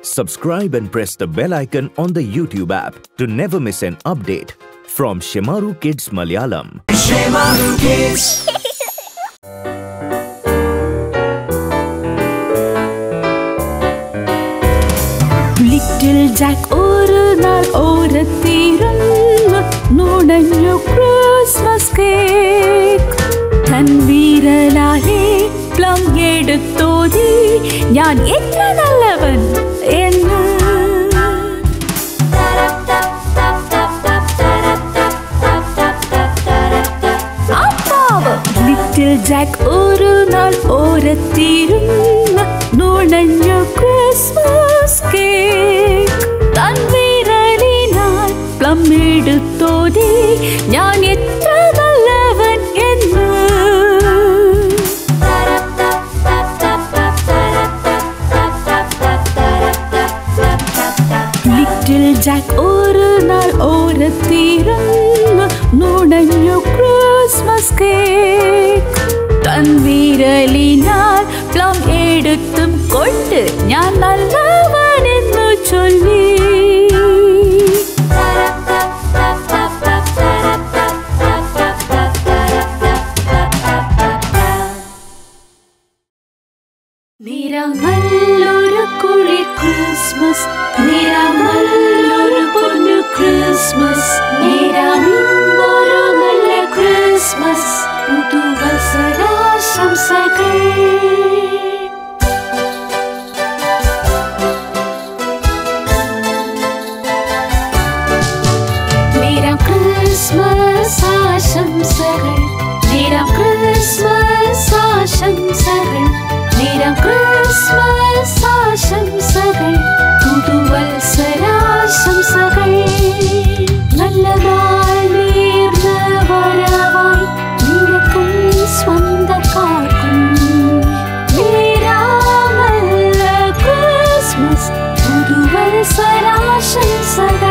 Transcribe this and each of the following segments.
Subscribe and press the bell icon on the YouTube app to never miss an update from Shemaru Kids Malayalam. Little Jack ഒരു നാൾ ഓരത്തിരുന്ന് നുണഞ്ഞു Christmas cake തൻ വീരലാലെ plum എടുത്തോതി ഞാൻ എത്ര നല്ലവൻ എന്ന് little Jack ഒരു നാൾ ഓരത്തിരുന്ന് നുണഞ്ഞു ക്രിസ്മസ് കേക്ക് തൻ വിരലിനാൽ പ്ലം എടുത്തോതി ഞാൻ എത്ര നല്ലവൻ എന്ന് ലിറ്റിൽ ജാക്ക് ഒരു നാൾ ഓരത്തിരുന്ന് നുണഞ്ഞു ക്രിസ്മസ് കേക്ക് തൻ വിരലിനാൽ പ്ലം എടുത്തും കൊണ്ട് ഞാൻ നല്ലവനെന്നു ചൊല്ലി നിറമല്ലൊരു കുളി ക്രിസ്മസ് നിറമല്ലൊരു പൊന്നു ക്രിസ്മസ് നിറമിന്നൊരു നല്ല ക്രിസ്മസ് പുതുവത്സരാശംസകൾ നിറം ക്രിസ്മസ് ആശംസകൾ നിറം ക്രിസ്മസ് ആശംസകൾ നിറം ക്രിസ്മസ് ആശംസകൾ പുതുവത്സരാശംസകൾ നല്ല നാൾ നേർന്ന വരവായി നിനക്കും സ്വന്തക്കാർക്കും നേരാമല്ല ക്രിസ്മസ് പുതുവത്സരാശംസകൾ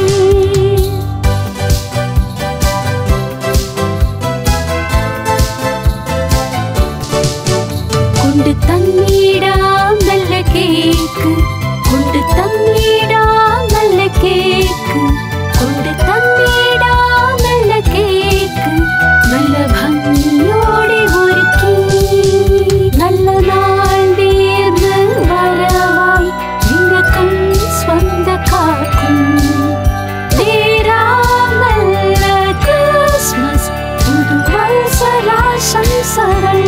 കൊണ്ട് തന്നിടാം നല്ല കേക്ക് കൊണ്ട് തന്നിടാം നല്ല കേക്ക് കൊണ്ട് തന്നിടാം നല്ല കേക്ക് നല്ല ഭംഗിയോടെ ഒരുക്കി നല്ല നാൾ നേർന്ന് വരവായി നിനക്കും സ്വന്തക്കാർക്കും നേരാം നല്ല ക്രിസ്മസ് പുതുവത്സരാശംസകൾ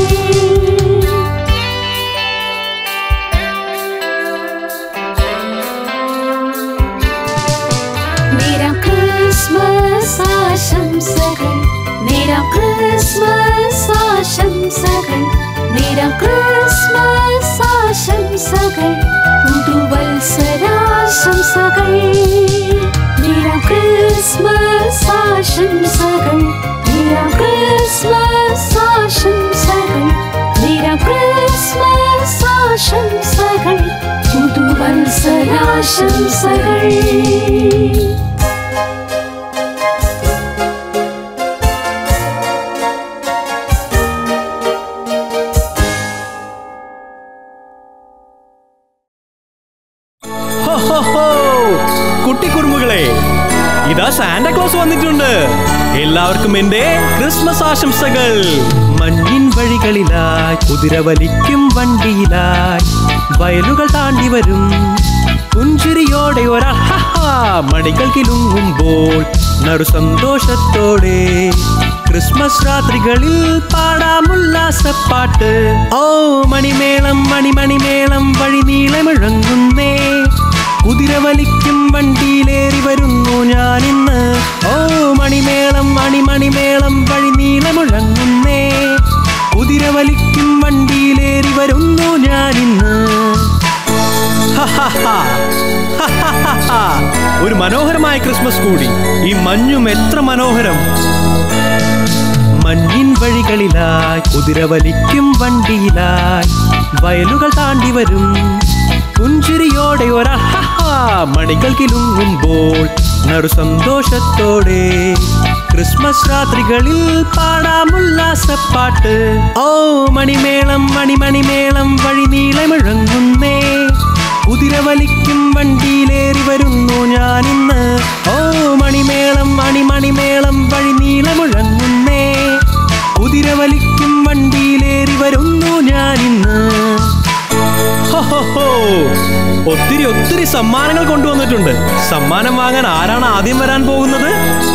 നിറം ക്രിസ്മസ് ആശംസകൾ നിറം ക്രിസ്മസ് ആശംസകൾ നിറം ക്രിസ്മസ് ആശംസകൾ പുതുവത്സരാശംസകൾ നിറം ക്രിസ്മസ് ആശംസകൾ നിറം ക്രിസ്മസ് ആശംസകൾ നിറം ക്രിസ്മസ് ആശംസകൾ പുതുവത്സരാശംസകൾ ഹോ, ഹോ, ഹോ. കുട്ടിക്കുറുമ്പുകളെ ഇതാ സാന്റാക്ലോസ് വന്നിട്ടുണ്ട് എല്ലാവർക്കും എന്റെ ക്രിസ്മസ് ആശംസകൾ മഞ്ഞിൻ വഴികളിലായി കുതിര വലിക്കും വണ്ടിയിലായി വയലുകൾ താണ്ടി വരും പുഞ്ചിരിയോടെ ഒരാൾ ഹഹാ, മണികൾ കിലുങ്ങുമ്പോൾ നറു സന്തോഷത്തോടെ ക്രിസ്മസ് രാത്രികളിൽ പാടാം ഉല്ലാസപ്പാട്ട് ഓ മണിമേളം മണിമണിമേളം വഴി നീളമിഴങ്ങുന്നേ കുതിര വലിക്കും വണ്ടിയിലേറി വരുന്നു ഞാനിന്ന് ഓ മണിമേളം മണിമണിമേളം വഴി നീളമുഴങ്ങുന്നേ കുതിര വലിക്കും വണ്ടിയിലേറി വരുന്നു ഞാനിന്ന് ഹഹഹ. ഹഹഹഹ. ഒരു മനോഹരമായ ക്രിസ്മസ് കൂടി ഈ മഞ്ഞും എത്ര മനോഹരം മഞ്ഞിൻ വഴികളിലായി കുതിര വലിക്കും വണ്ടിയിലായി വയലുകൾ താണ്ടി വരും പുഞ്ചിരിയോടെ ഒരാൾ ഹഹാ, മണികൾ കിലുങ്ങുമ്പോൾ നറു സന്തോഷത്തോടെ ക്രിസ്മസ് രാത്രികളിൽ പാടാം ഉല്ലാസപ്പാട്ട് ഓ മണിമേളം മണിമണിമേളം വഴി നീളമിഴങ്ങുന്നേ കുതിര വലിക്കും ഒത്തിരി ഒത്തിരി സമ്മാനങ്ങൾ കൊണ്ടുവന്നിട്ടുണ്ട് സമ്മാനം വാങ്ങാൻ ആരാണ് ആദ്യം വരാൻ പോകുന്നത്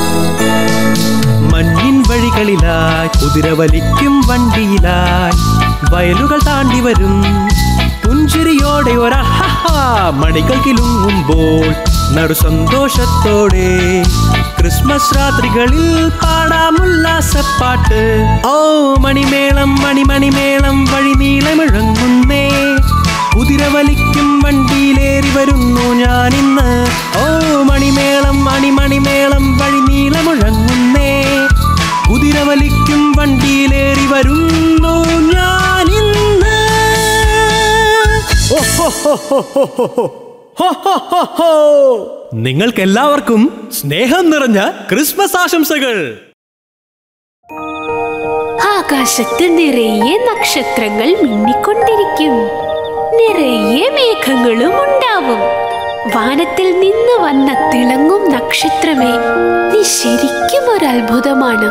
മഞ്ഞിൻ വഴികളിലായി കുതിര വലിക്കും വണ്ടിയിലായി വയലുകൾ താണ്ടി വരും പുഞ്ചിരിയോടെ ഒരഹ മണികൾ കിലുങ്ങുമ്പോൾ നടു സന്തോഷത്തോടെ ക്രിസ്മസ് രാത്രികളിൽ പാടാം ഉല്ലാസപ്പാട്ട് ഓ മണിമേളം മണിമണിമേളം വഴി നീളമിഴങ്ങുന്നേ കുതിര വലിക്കും വണ്ടിയിലേറി വരുന്നു ഞാനിന്ന് ഓ മണിമേളം മണിമണിമേളം വഴി നീളമുഴങ്ങുന്നേ കുതിര വലിക്കും വണ്ടിയിലേറി വരുന്നു ഞാനിന്ന് നിങ്ങൾക്കെല്ലാവർക്കും സ്നേഹം നിറഞ്ഞ ക്രിസ്മസ് ആശംസകൾ ആകാശത്ത് നിറയെ നക്ഷത്രങ്ങൾ മിന്നിക്കൊണ്ടിരിക്കും നിറയെ മേഘങ്ങളും ഉണ്ടാവും വാനത്തിൽ നിന്ന് വന്ന തിളങ്ങും നക്ഷത്രമേ നീ ശരിക്കും ഒരു അത്ഭുതമാണ്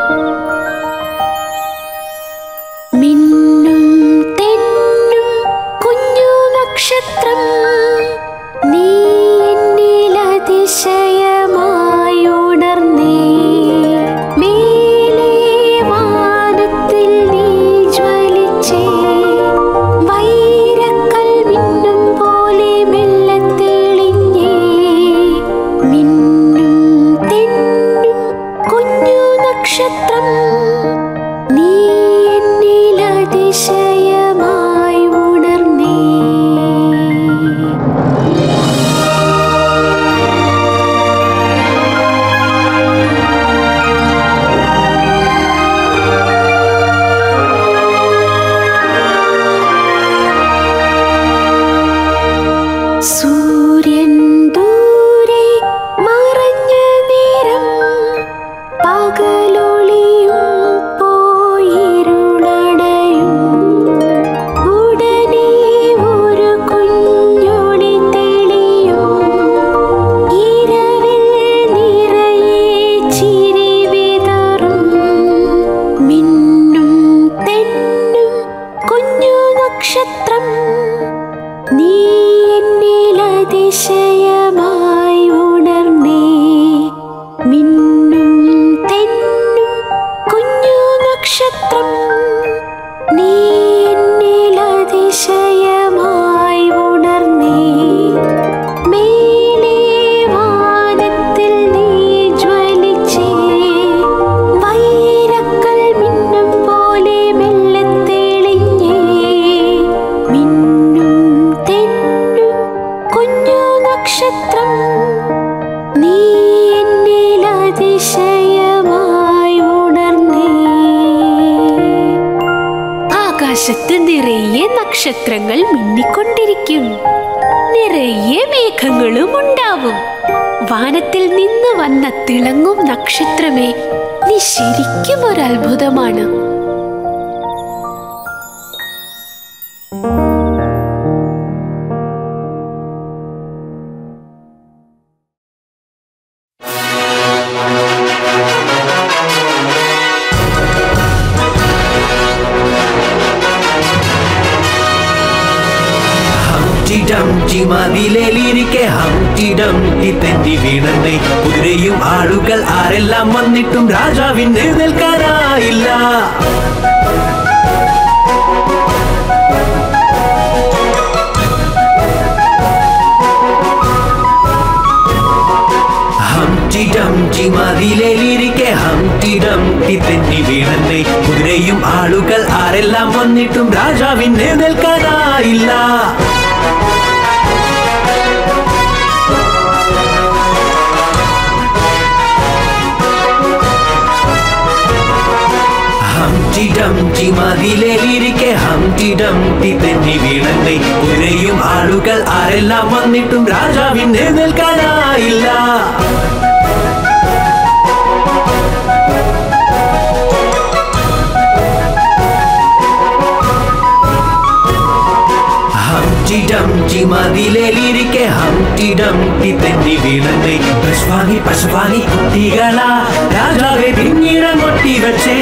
മിന്നും തെന്നും കുഞ്ഞു നക്ഷത്രം നീ എന്നിൽ അതിശയമായി ഉണർന്നേ മേലെ വാനത്തിൽ നീ ജ്വലിച്ചേ വൈരക്കൽ മിന്നും പോലെ മെല്ലെ തെളിഞ്ഞേ മിന്നും തെന്നും കുഞ്ഞു നക്ഷത്രം നീ എന്നിൽ അതിശയമായി ഉണർന്നേ സൂര്യൻ ദൂരെ മറഞ്ഞ നേരം പകലൊളിയും പോയിരുളടയും ഉടനെ ഒരു കുഞ്ഞൊളി തെളിയും ഇരവിൽ നിറയെ ചിരി വിതറും മിന്നും തെന്നും കുഞ്ഞു നക്ഷത്രം നീ എന്നിൽ അതിശയമായി ഉണർന്നേ മിന്നും തെന്നും കുഞ്ഞു നക്ഷത്രം നീ എന്നിൽ അതിശയമായി ഉണർന്നേ മേലെ വാനത്തിൽ നീ ജ്വലിച്ചേ വൈരക്കൽ മിന്നും പോലെ മെല്ലെ തെളിഞ്ഞേ മിന്നും തെന്നും കുഞ്ഞു നക്ഷത്രം നീ എന്നിൽ അതിശയമായി ഉണർന്നേ ആകാശത്ത് നിറയെ നക്ഷത്രങ്ങൾ മിന്നിക്കൊണ്ടിരിക്കും നിറയെ മേഘങ്ങളും ഉണ്ടാവും വാനത്തിൽ നിന്ന് വന്ന തിളങ്ങും നക്ഷത്രമേ നീ ശരിക്കും ഒരു അത്ഭുതമാണ് ഹംറ്റി ഡംറ്റി മതിലേലിരിക്കെ ഹംറ്റി ഡംറ്റി തെന്നി വീണന്നേ കുതിരയും ആളുകൾ ആരെല്ലാം വന്നിട്ടും രാജാവിന് എഴുന്നേൽക്കാനായില്ല ഹംറ്റി ഡംറ്റി മതിലേലിരിക്കെ ഹംറ്റി ഡംറ്റി തെന്നി വീണന്നേ കുതിരയും ആളുകൾ ആരെല്ലാം വന്നിട്ടും രാജാവിന് എഴുന്നേൽക്കാനായില്ല ഹംറ്റി ഡംറ്റി മതിലേലിരിക്കെ ഹംറ്റി ഡംറ്റി തെന്നി വീണന്നേ കുതിരയും ആളുകൾ ആരെല്ലാം വന്നിട്ടും രാജാവിന് എഴുന്നേൽക്കാനായില്ല ഹംറ്റി ഡംറ്റി മതിലേലിരിക്കെ ഹംറ്റി ഡംറ്റി തെന്നി വീണന്നേ പശുവാങ്ങി പശുവാങ്ങി കുട്ടികളാ രാജാവെ പിന്നീട് കൊട്ടി വെച്ചേ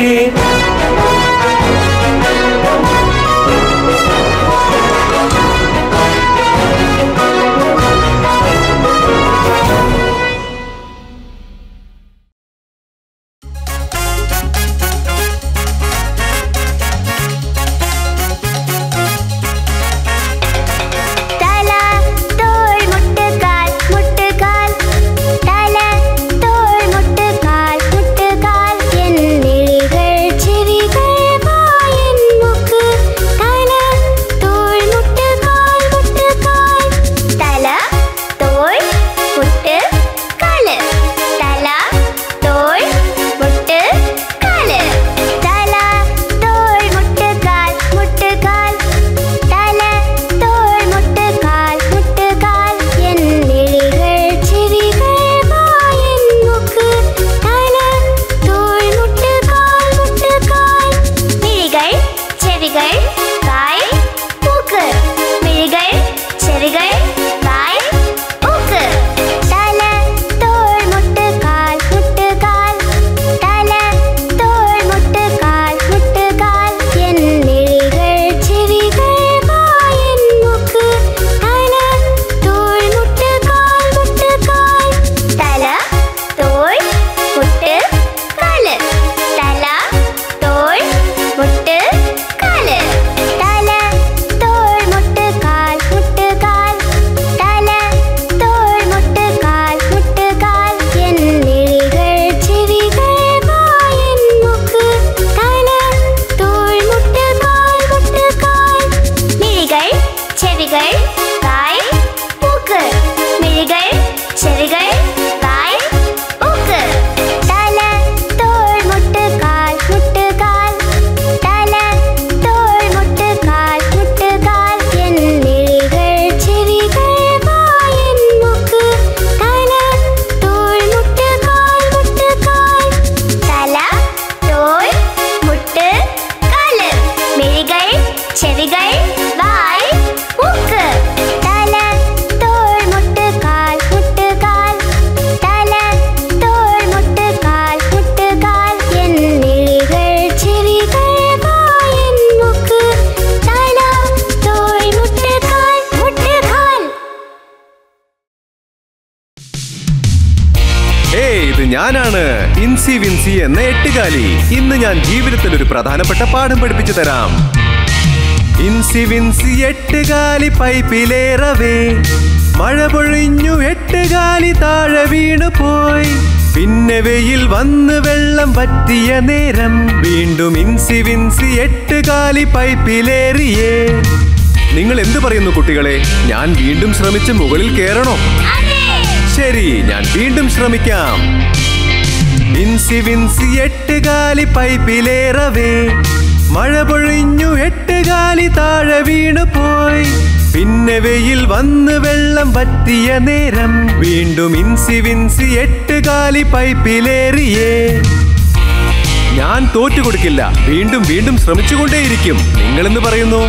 ഞാനാണ് ഇൻസി വിൻസി എന്ന എട്ടുകാലി ഇന്ന് ഞാൻ ജീവിതത്തിൽ ഒരു പ്രധാനപ്പെട്ട പാഠം പഠിപ്പിച്ചു തരാം ഇൻസി വിൻസി എട്ടുകാലി പൈപ്പിലേറവേ മഴ പൊഴിഞ്ഞു എട്ടുകാലി താഴെ വീണു പോയി പിന്നെ വെയിൽ വന്ന് വെള്ളം പറ്റിയ നേരം വീണ്ടും ഇൻസി വിൻസി എട്ടുകാലി പൈപ്പിലേറിയേ നിങ്ങൾ എന്ത് പറയുന്നു കുട്ടികളെ ഞാൻ വീണ്ടും ശ്രമിച്ച് മുകളിൽ കയറണോ ശരി ഞാൻ വീണ്ടും ശ്രമിക്കാം ഇൻസി വിൻസി എട്ടുകാലി പൈപ്പിലേറവേ മഴ പൊഴിഞ്ഞു എട്ടുകാലി താഴെ വീണു പോയി പിന്നെ വെയിൽ വന്ന് വെള്ളം പറ്റിയ നേരം വീണ്ടും ഇൻസി വിൻസി എട്ടുകാലി പൈപ്പിലേറിയേ ഞാൻ തോറ്റു കൊടുക്കില്ല വീണ്ടും വീണ്ടും ശ്രമിച്ചുകൊണ്ടേയിരിക്കും നിങ്ങളെന്ന് പറയുന്നു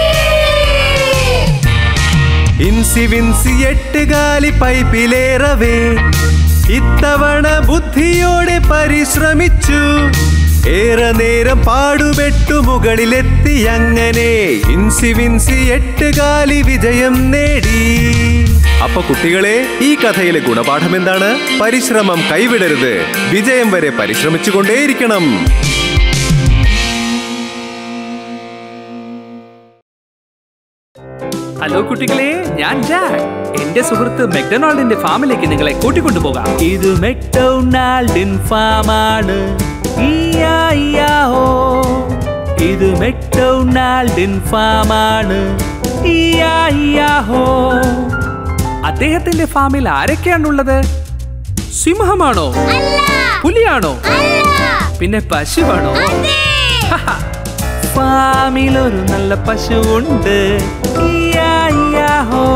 ഇൻസി വിൻസി എട്ടുകാലി പൈപ്പിലേറവേ ഇത്തവണ ബുദ്ധിയോടെ പരിശ്രമിച്ചു ഏറെ നേരം പാടുപെട്ടു മുകളിലെത്തി അങ്ങനെ ഇൻസി വിൻസി എട്ടുകാലി വിജയം നേടി അപ്പൊ കുട്ടികളെ ഈ കഥയിലെ ഗുണപാഠം എന്താണ് പരിശ്രമം കൈവിടരുത് വിജയം വരെ പരിശ്രമിച്ചുകൊണ്ടേയിരിക്കണം ഹലോ കുട്ടികളെ ഞാൻ ജാക്ക് എന്റെ സുഹൃത്ത് മെക്ഡൊണാൾഡിന്റെ ഫാമിലേക്ക് നിങ്ങളെ കൂട്ടിക്കൊണ്ടുപോകാം ഇത് മെക്ഡൊണാൾഡിൻ ഫാമാണ് ഈയാ-ഈയാ-ഹോ. ഇത് മെക്ഡൊണാൾഡിൻ ഫാമാണ് ഈയാ-ഈയാ-ഹോ. അദ്ദേഹത്തിന്റെ ഫാമിൽ ആരൊക്കെയാണുള്ളത് സിംഹമാണോ പുലിയാണോ പിന്നെ പശുവാണോ ഫാമിൽ ഒരു നല്ല പശുവുണ്ട് ഈയാ-ഈയാ-ഹോ.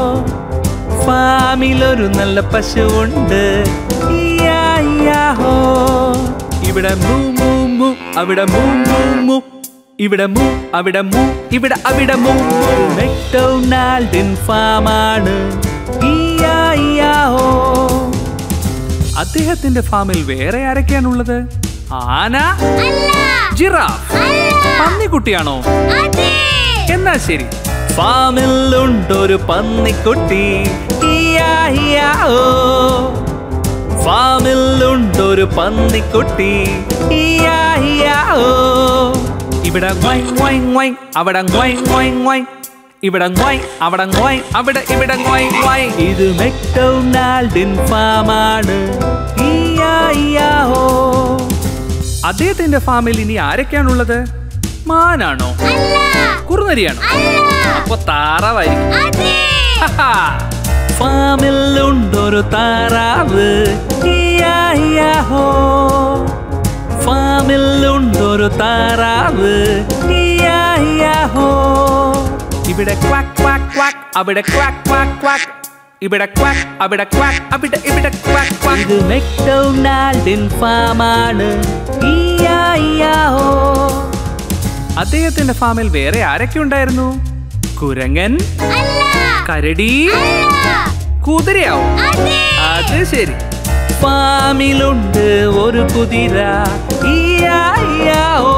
ഫാമിൽ ഒരു നല്ല പശുവുണ്ട് ഈയാ-ഈയാ-ഹോ. ഇവിടെ മൂ മൂ മൂ അവിടെ മൂ മൂ മൂ ഇവിടെ മൂ അവിടെ മൂ ഇവിടെ അവിടെ മൂ ഒരു മെക്ഡൊണാൾഡിൻ ഫാമാണ് ഈയാ-ഈയാ-ഹോ. അദ്ദേഹത്തിന്റെ ഫാമിൽ വേറെ ആരൊക്കെയാണുള്ളത് ആന ജിറാഫ് പന്നിക്കുട്ടിയാണോ എന്നാ ശരി ഫാമിൽ ഉണ്ടൊരു പന്നിക്കുട്ടി ഇയാ ഇയാ ഓ. ഫാമിൽ ഉണ്ടൊരു പന്നിക്കുട്ടി ഇയാ ഇയാ ഓ. ഇവിടെ ngoi, ngoi, ngoi, അവിടെ ngoi, ngoi, ngoi. ഇവിടെ ngoi, അവിടെ ngoi, അവിടെ ഇവിടെ ngoi, ngoi. ഇത് മെക്ഡൊണാൾഡിൻ ഫാമാണ് ഇയാ ഇയാ ഓ. അദ്ദേഹത്തിന്റെ ഫാമിൽ ഇനി ആരൊക്കെയാണുള്ളത് മാനാണോ കുറുനരിയാണോ അപ്പൊ താറാവായിരിക്കും ഹഹാ. ഫാമിൽ ഉണ്ടൊരു താറാവ് ഇയാ ഇയാ ഹോ. ഫാമിൽ ഉണ്ടൊരു താറാവ് ഇയാ ഇയാ ഹോ. ഇവിടെ ക്വാക്ക് ക്വാക്ക് ക്വാക്ക് അവിടെ ക്വാക്ക് ക്വാക്ക് ക്വാക്ക് ഇവിടെ ക്വാക്ക് അവിടെ ക്വാക്ക് അവിടെ ഇവിടെ ക്വാക്ക് ക്വാക്ക് ഇത് മെക്ഡൊണാൾഡിൻ ഫാമാണ് ഇയാ ഇയാ ഹോ. അദ്ദേഹത്തിന്റെ ഫാമിൽ വേറെ ആരൊക്കെ ഉണ്ടായിരുന്നു കുരങ്ങൻ കരടി കുതിരയാവും അത് ശരി ഫാമിലുണ്ട് ഒരു കുതിര ഇയാ ഇയാ ഓ.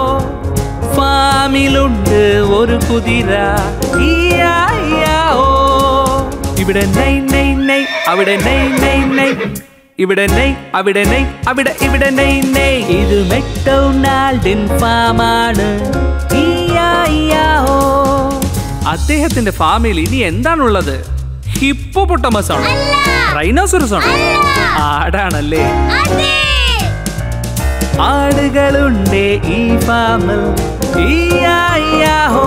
ഫാമിലുണ്ട് ഒരു കുതിര ഇയാ ഇയാ ഓ. ഇവിടെ നൈ നൈ നൈ അവിടെ നൈ നൈ നൈ ഇവിടെ നൈ അവിടെ നൈ അവിടെ ഇവിടെ നൈ നൈ ഇത് മെക്ഡൊണാൾഡിൻ ഫാമാണ് ഇയാ ഇയാ ഓ. അദ്ദേഹത്തിന്റെ ഫാമിൽ ഇനി എന്താണുള്ളത് ഹിപ്പോപൊട്ടമസ് ആണോ റൈനോസറസ് ആണോ ആടാണല്ലേ ആടുകളുണ്ട് ഈ ഫാമിൽ ഇയാ ഇയാ ഹോ.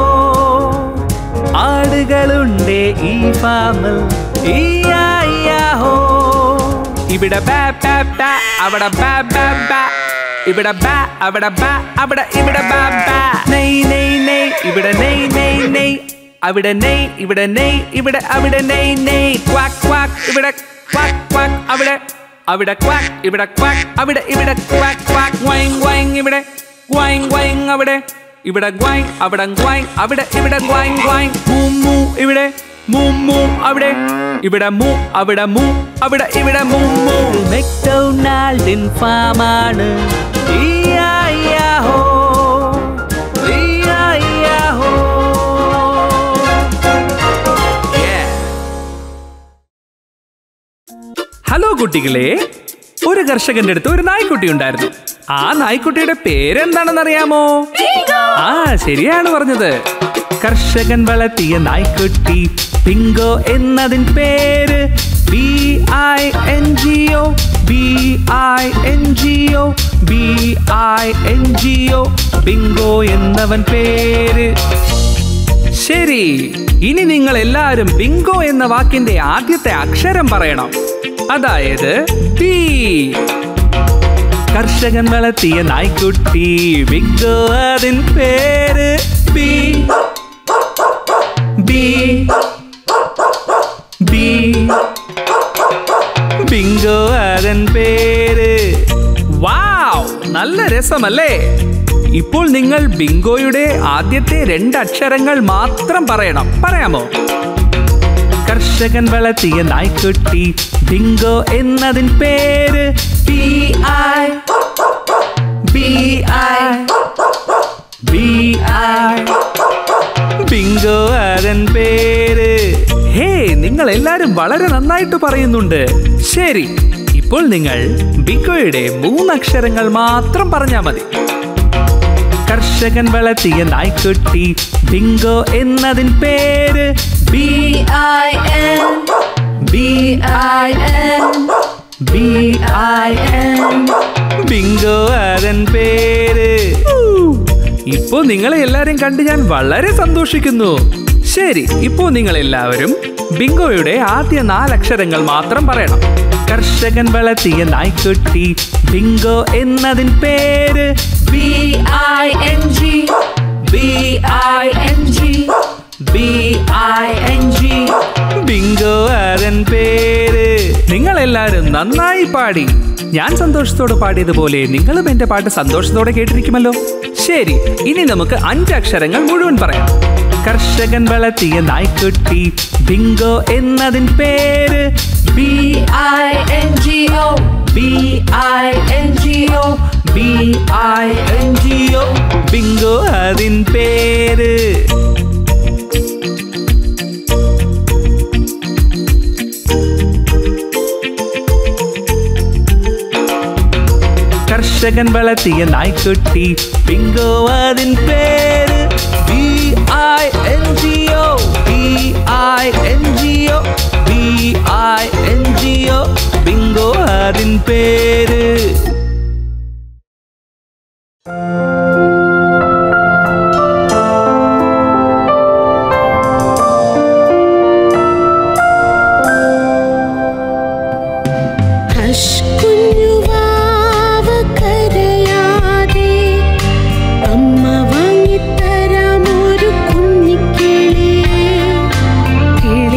ആടുകളുണ്ട് ഈ ഫാമിൽ ഇയാ ഇയാ ഹോ. ഇവിടെ ബാ ബാ ബാ അവിടെ ബാ ബാ ബാ ഇവിടെ ബാ അവിടെ ബാ അവിടെ ഇവിടെ ബാ ബാ നെയ് നെയ് നെയ് ഇവിടെ നെയ് നെയ് നെയ് അവിടെ നെയ് ഇവിടെ നെയ് ഇവിടെ അവിടെ നെയ് നെയ് ക്വാക്ക് ക്വാക്ക് ഇവിടെ ക്വാക്ക് ക്വാക്ക് അവിടെ അവിടെ ക്വാക്ക് ഇവിടെ ക്വാക്ക് അവിടെ ഇവിടെ ക്വാക്ക് ക്വാക്ക് വൈങ് വൈങ് ഇവിടെ വൈങ് വൈങ് അവിടെ ഇവിടെ ഗ്വാങ് അവിടെ ഗ്വാങ് അവിടെ ഇവിടെ ഗ്വാങ് ഗ്വാങ് മൂ മൂ ഇവിടെ മൂ മൂ അവിടെ ഇവിടെ മൂ അവിടെ മൂ അവിടെ ഇവിടെ മൂ മൂ മെക്ഡൊണാൾഡിൻ ഫാമാണ് ഇയാ ഇയാ ഹോ ഇയാ ഇയാ ഹോ ഹലോ കുട്ടികളെ ഒരു കർഷകന്റെ അടുത്ത് ഒരു നായ്ക്കുട്ടി ഉണ്ടായിരുന്നു ആ നായ്ക്കുട്ടിയുടെ പേരെന്താണെന്ന് അറിയാമോ ആ ശരിയാണ് പറഞ്ഞത് കർഷകൻ വളർത്തിയ നായ്ക്കുട്ടി ബിങ്കോ എന്നതിൻ പേര് B I N G O B I N G O B I N G O Bingo എന്നവൻ പേര് ശരി ഇനി നിങ്ങൾ എല്ലാവരും ബിങ്കോ എന്ന വാക്കിന്റെ ആദ്യത്തെ അക്ഷരം പറയണം അതായത് ബി കർഷകൻ വളർത്തിയ നായ്ക്കുട്ടി ബിങ്കോ അതിൻ പേര് ബി ബി ബി ബിങ്കോ അതൻ പേര് വാവ് നല്ല രസമല്ലേ ഇപ്പോൾ നിങ്ങൾ ബിങ്കോയുടെ ആദ്യത്തെ രണ്ട് അക്ഷരങ്ങൾ മാത്രം പറയണം പറയാമോ കർഷകൻ വളർത്തിയ നായ്ക്കുട്ടി ബിങ്കോ എന്നതിൻ പേര് B I B I B I Bingo അതൻ പേര് ഹേ നിങ്ങൾ എല്ലാരും വളരെ നന്നായിട്ട് പറയുന്നുണ്ട് ശരി ഇപ്പോൾ നിങ്ങൾ ബിങ്കോയുടെ മൂന്നക്ഷരങ്ങൾ മാത്രം പറഞ്ഞാൽ മതി കർഷകൻ വളർത്തിയ നായ്ക്കുട്ടി ബിങ്കോ എന്നതിൻ പേര് B I N B I N B I N Bingo അതൻ പേര് ഇപ്പോ നിങ്ങളെ എല്ലാരെയും കണ്ട് ഞാൻ വളരെ സന്തോഷിക്കുന്നു ശരി ഇപ്പോ നിങ്ങൾ എല്ലാവരും ബിങ്കോയുടെ ആദ്യ നാലക്ഷരങ്ങൾ മാത്രം പറയണം കർഷകൻ വളർത്തിയ നായ്ക്കുട്ടി ബിങ്കോ എന്നതിൻ പേര് B I N G B I N G B I N G Bingo അതൻ പേര് നിങ്ങൾ എല്ലാരും നന്നായി പാടി ഞാൻ സന്തോഷത്തോടെ പാടിയതുപോലെ നിങ്ങളും എന്റെ പാട്ട് സന്തോഷത്തോടെ കേട്ടിരിക്കുമല്ലോ ശരി ഇനി നമുക്ക് അഞ്ച് അക്ഷരങ്ങൾ മുഴുവൻ പറയാം കർഷകൻ വളർത്തിയ നായ്ക്കുട്ടി ബിങ്കോ എന്നതിൻ പേര് B I N G O B I N G O B I N G O Bingo അതിൻ പേര് കർഷകൻ വളർത്തിയ നായ്ക്കുട്ടി ബിങ്കോ അതിൻ പേര് B I N G O B I N G O B I N G O Bingo അതിൻ പേര് hush കുഞ്ഞുവാവ കരയാതെ അമ്മ വാങ്ങിത്തരാം ഒരു കുഞ്ഞിക്കിളിയെ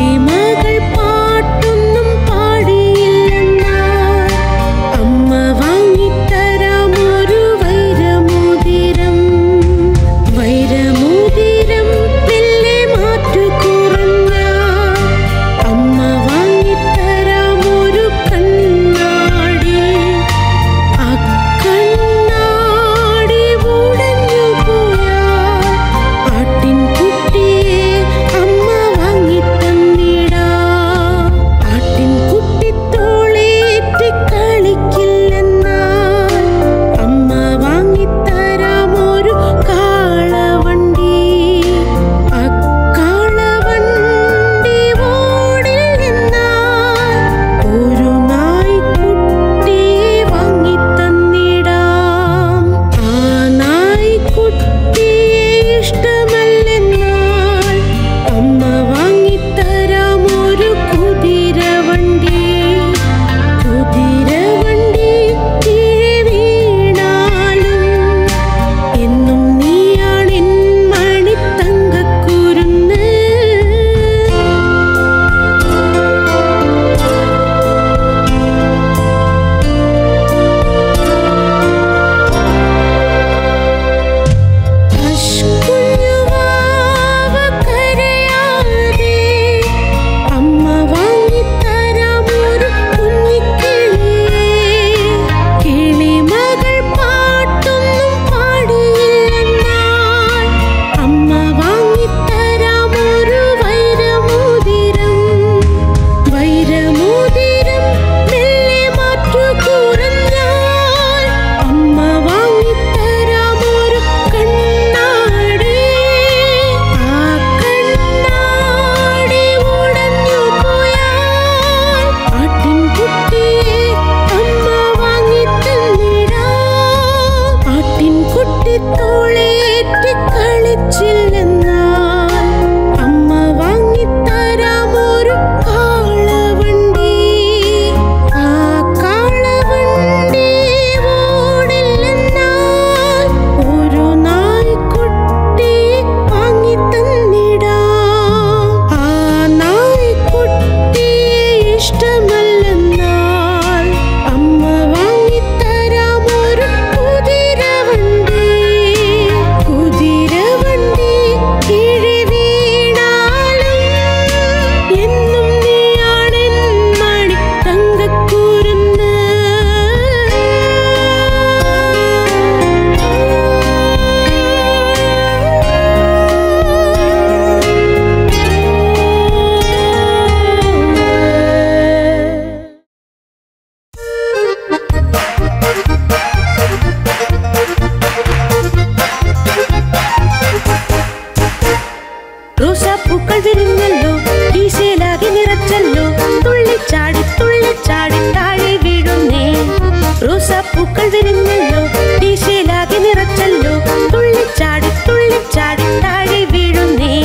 പൂക്കൾ വിരിഞ്ഞല്ലോ ഈശയിലാകെ നിറച്ചല്ലോ തുള്ളിച്ചാടി തുള്ളിച്ചാടി താഴെ വീഴുന്നേ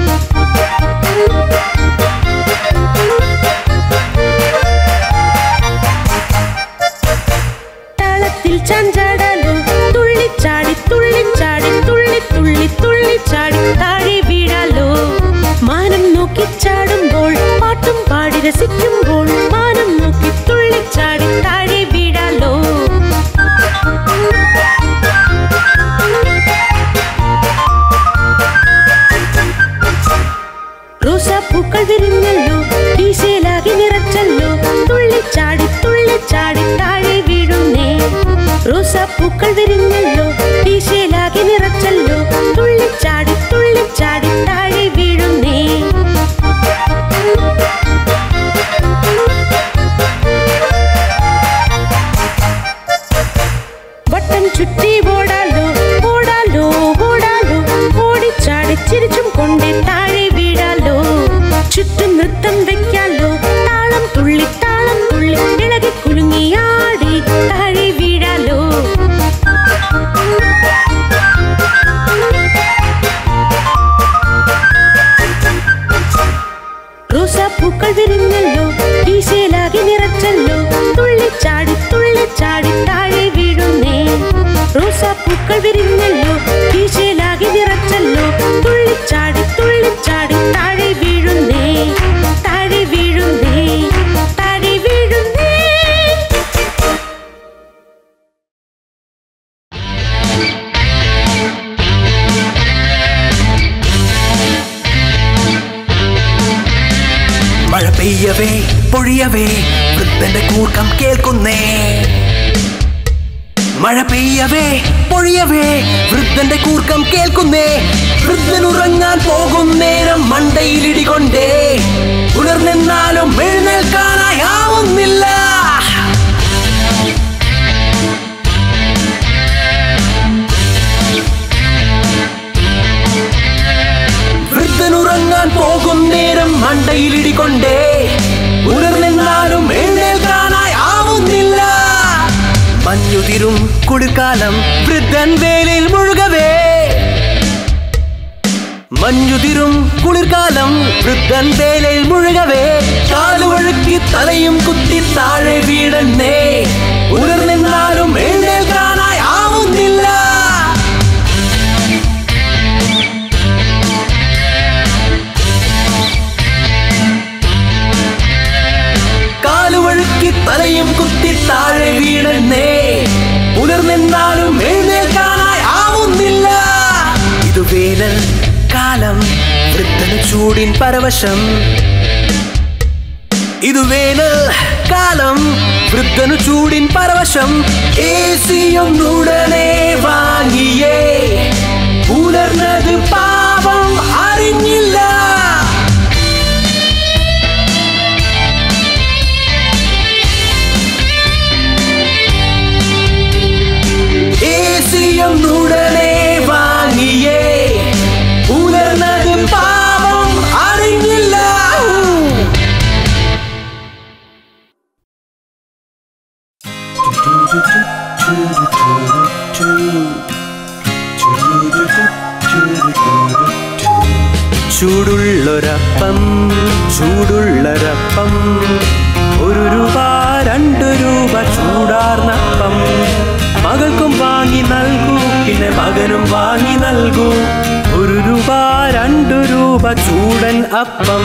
താളത്തിൽ ചാഞ്ചാടാലോ തുള്ളിച്ചാടി തുള്ളിച്ചാടി തുള്ളി തുള്ളി തുള്ളിച്ചാടി താഴെ വീഴാലോ മാനം നോക്കി ചാടുമ്പോൾ പാട്ടും പാടി രസിക്കുമ്പോൾ മാനം നോക്കി തുള്ളിച്ചാടി താഴെ വീഴാലോ റോസാപ്പൂക്കൾ വിരിഞ്ഞല്ലോ ഈശയിലാകെ നിറച്ചല്ലോ തുള്ളിച്ചാടി തുള്ളിച്ചാടി താഴെ വീഴുന്നേ റോസാപ്പൂക്കൾ വിരിഞ്ഞല്ലോ ഈശയിലാകെ നിറച്ചല്ലോ തുള്ളിച്ചാടി തുള്ളിച്ചാടി താഴെ വീഴുന്നേ വട്ടം ചുറ്റി ഓടാലോ ഓടാലോ ഓടാലോ ഓടിച്ചാടി ചിരിച്ചും കൊണ്ട് താഴെ വീഴാലോ ചുറ്റും നൃത്തം വെക്കാലോ താളം തുള്ളി താളം തുള്ളി ഇളകി കുലുങ്ങിയാടി താഴെ വീഴാലോ റോസാപ്പൂക്കൾ വിരിഞ്ഞല്ലോ ഈശയിലാകെ നിറച്ചല്ലോ തുള്ളിച്ചാടി തുള്ളിച്ചാടി താഴെ വീഴുന്നേ റോസാപ്പൂക്കൾ വിരിഞ്ഞല്ലോ ഈശയിലാകെ നിറച്ചല്ലോ തുള്ളിച്ചാടി തുള്ളിച്ചാടി താഴെ വീഴുന്നേ താഴെ വീഴുന്നേ താഴെ വീഴുന്നേ മഴ പെയ്യവേ പൊഴിയവേ വൃദ്ധന്റെ കൂർക്കം കേൾക്കുന്നേ മഴ പെയ്യവേ പൊഴിയവേ വൃദ്ധന്റെ കൂർക്കം കേൾക്കുന്നേ വൃദ്ധൻ ഉറങ്ങാൻ പോകും നേരം മണ്ടയിലിടികൊണ്ടേ ഉണർന്നെന്നാലും എഴുന്നേൽക്കാനായി ആവുന്നില്ല വൃദ്ധൻ ഉറങ്ങാൻ പോകും നേരം മണ്ടയിലിടികൊണ്ടേ ഉണർന്നെന്നാലും എഴുന്നേൽക്കാനായി ആവുന്നില്ല മഞ്ഞുതിരും കുളിർക്കാലം വൃദ്ധൻ വേലിൽ മുഴുകവേ മഞ്ഞുതിരും കുളിർക്കാലം വൃദ്ധൻ വേലയിൽ മുഴുകവേ കാലുവഴുക്കി തലയും കുത്തി താഴെ വീടന്നേ ഉണർന്നെന്നാലും എഴുന്നേൽക്കാനായി ആവുന്നില്ല കാലുവഴുക്കി തലയും കുത്തി താഴെ വീണന്നേ ഉണർന്നെന്നാലും എഴുന്നേൽക്കാനായി ആവുന്നില്ല ഇത് വേനൽ കാലം വൃദ്ധന് ചൂടിൻ പരവശം ഇത് വേനൽ കാലം വൃദ്ധനു ചൂടിൻ പരവശം ഏസിയും ഉടനെ വാങ്ങിയേ ഉണർന്നത് പാപം അറിഞ്ഞില്ല ഏസിയും ഉടനെ വാങ്ങിയേ ഉണർന്നത് പാപം അറിഞ്ഞില്ല ചൂടുള്ളൊരപ്പം ചൂടുള്ളൊരപ്പം ഒരു രൂപ രണ്ട് രൂപ ചൂടാർന്നപ്പം മകൾക്കും വാങ്ങി നൽകൂ പിന്നെ മകനും വാങ്ങി നൽകൂ ഒരു രൂപ രണ്ടു രൂപ ചൂടൻ അപ്പം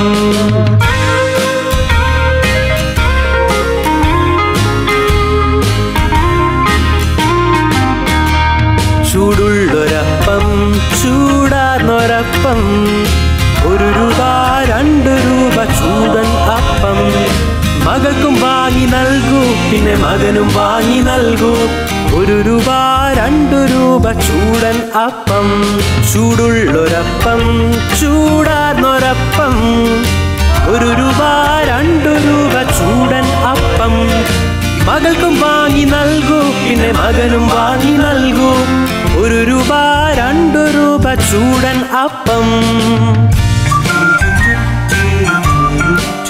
ചൂടുള്ളൊരപ്പം ചൂടാർന്നൊരപ്പം ഒരു രൂപ രണ്ട് രൂപ ചൂടൻ അപ്പം മകൾക്കും വാങ്ങി നൽകൂ പിന്നെ മകനും വാങ്ങി നൽകൂ ഒരു രൂപ രണ്ടു രൂപ ചൂടൻ അപ്പം ചൂടുള്ളൊരപ്പം ചൂടാർന്നൊരപ്പം ഒരു രൂപ രണ്ടു രൂപ ചൂടൻ അപ്പം മകൾക്കും വാങ്ങി നൽകൂ പിന്നെ മകനും വാങ്ങി നൽകൂ ഒരു രൂപ രണ്ടു രൂപ ചൂടൻ അപ്പം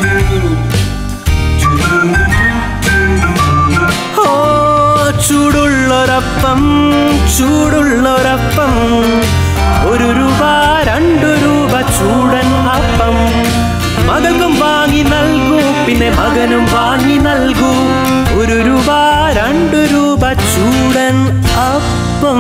ഓ ചൂടുള്ള അപ്പം ചൂടുള്ളൊരപ്പം ഒരു രൂപ രണ്ടു രൂപ ചൂടൻ അപ്പം മകൾക്കും വാങ്ങി നൽകൂ പിന്നെ മകനും വാങ്ങി നൽകൂ ഒരു രൂപ രണ്ടു രൂപ ചൂടൻ അപ്പം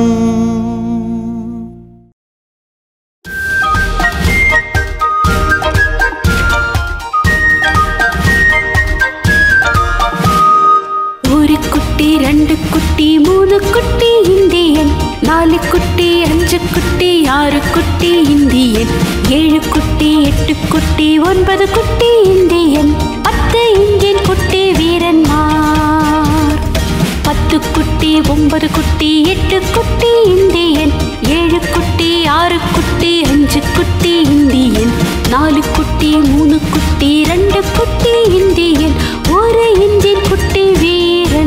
ഒരു കുട്ടി രണ്ട് കുട്ടി മൂന്ന് കുട്ടി ഇന്ത്യൻ നാല് കുട്ടി അഞ്ച് കുട്ടി ആറ് കുട്ടി ഇന്ത്യൻ ഏഴ് കുട്ടി എട്ട് കുട്ടി ഒൻപത് കുട്ടി ഇന്ത്യൻ പത്ത് ഇന്ത്യൻ കുട്ടി വീരന്മാർ പത്ത് കുട്ടി ഒമ്പത് കുട്ടി എട്ട് കുട്ടി ഇന്ത്യൻ ഏഴ് കുട്ടി ആറ് കുട്ടി അഞ്ച് കുട്ടി ഇന്ത്യൻ നാല് കുട്ടി മൂന്ന് കുട്ടി രണ്ട് കുട്ടി ഇന്ത്യൻ ഒരു ഇന്ത്യൻ കുട്ടി വീരൻ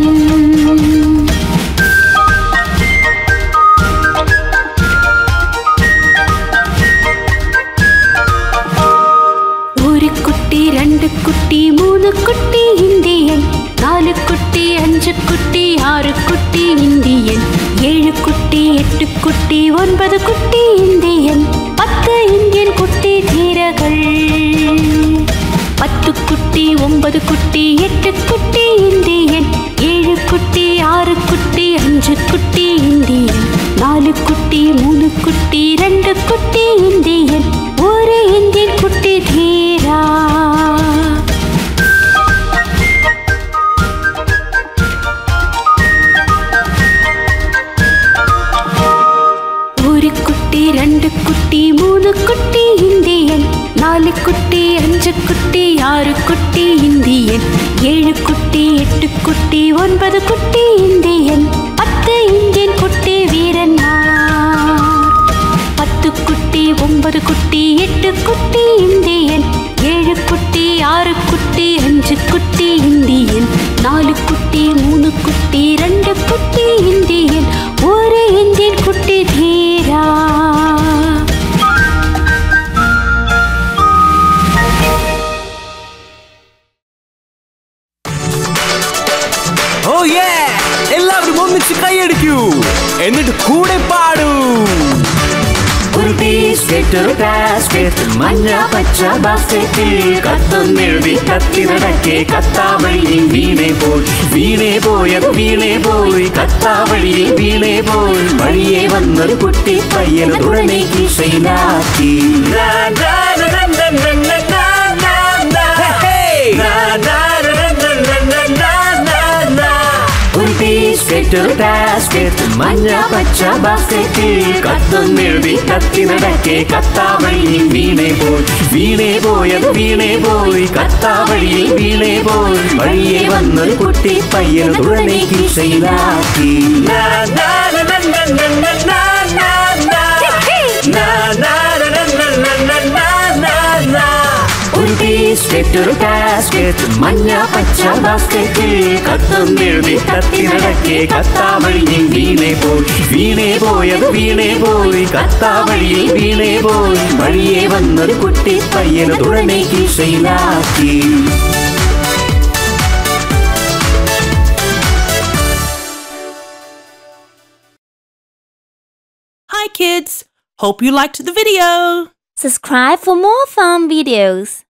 ഒരു കുട്ടി രണ്ട് കുട്ടി മൂന്ന് കുട്ടി ഇന്ത്യൻ നാല് കുട്ടി അഞ്ച് കുട്ടി ആറ് കുട്ടി ഇന്ത്യൻ ഏഴ് കുട്ടി എട്ട് കുട്ടി ഒൻപത് കുട്ടി ഇന്ത്യൻ പത്ത് ഇന്ത്യൻ കുട്ടി ധീരകൾ പത്ത് കുട്ടി ഒമ്പത് കുട്ടി എട്ട് കുട്ടി ഇന്ത്യൻ ഏഴ് കുട്ടി ആറ് കുട്ടി അഞ്ച് കുട്ടി ഇന്ത്യൻ നാല് കുട്ടി മൂന്ന് കുട്ടി രണ്ട് കുട്ടി ഇന്ത്യൻ ഒരു ഇന്ത്യൻ കുട്ടി ധീരാ ഒരു കുട്ടി രണ്ട് കുട്ടി മൂന്ന് കുട്ടി ഇന്ത്യൻ നാല് കുട്ടി അഞ്ച് കുട്ടി ആറ് കുട്ടി ഇന്ത്യൻ ഏഴ് കുട്ടി എട്ട് കുട്ടി ഒൻപത് കുട്ടി ഇന്ത്യൻ പത്ത് ഇന്ത്യൻ കുട്ടി വീരന്മാർ പത്ത് കുട്ടി ഒമ്പത് കുട്ടി എട്ട് കുട്ടി ഇന്ത്യൻ ഏഴ് കുട്ടി ആറ് കുട്ടി അഞ്ച് കുട്ടി ഇന്ത്യൻ നാല് കുട്ടി മൂന്ന് കുട്ടി രണ്ട് കുട്ടി ഇന്ത്യൻ ഒരു ഇന്ത്യൻ കുട്ടി ധീരാ ഓ യേ എല്ലാവരും ഒന്നിച്ച് കൈയടിക്കൂ എന്നിട്ട് കൂടെ പാടൂ ഒരു ബിസ്ക്കറ്റ് ഒരു ബാസ്ക്കറ്റ് മഞ്ഞ പച്ച ബാസ്ക്കറ്റിൽ കത്തൊന്നെഴുതി കത്തി നടക്കെ കത്താവഴിയിൽ വീണേ പോയി വീണേ പോയത് വീണേ പോയി കത്താവഴിയിൽ വീണേ പോയി വഴിയെ വന്നൊരു കുട്ടി പയ്യൻ ഉടനെ കീശയിലാക്കി നാ, നാ, നാ, നാ, നാ, നാ, നാ, നാ, നാ. നാ, നാ, നാ, നാ, നാ, നാ, നാ, നാ, നാ. ഒരു ബിസ്ക്കറ്റ് ഒരു ബാസ്ക്കറ്റ് മഞ്ഞ പച്ച ബാസ്ക്കറ്റിൽ കത്തൊന്നെഴുതി കത്തി നടക്കെ കത്താവഴിയിൽ വീണേ പോയി വീണേ പോയത് വീണേ പോയി കത്താവഴിയിൽ വീണേ പോയി വഴിയെ വന്നൊരു കുട്ടി പയ്യൻ ഉടനെ കീശയിലാക്കി നാ, നാ, നാ, നാ, നാ, നാ, നാ, നാ, നാ, നാ. നാ, നാ, നാ, നാ, നാ, നാ, നാ, നാ, നാ, നാ. ഒരു ബിസ്ക്കറ്റ് ഒരു ബാസ്ക്കറ്റ് മഞ്ഞ പച്ച ബാസ്ക്കറ്റിൽ കത്തൊന്നെഴുതി കത്തി നടക്കെ കത്താവഴിയിൽ വീണേ പോയി വീണേ പോയത് വീണേ പോയി കത്താവഴിയിൽ വീണേ പോയി വഴിയെ വന്നൊരു കുട്ടി പയ്യന് തുടനെ കീശയിലാക്കി Hi kids! Hope you liked the video! Subscribe for more fun videos.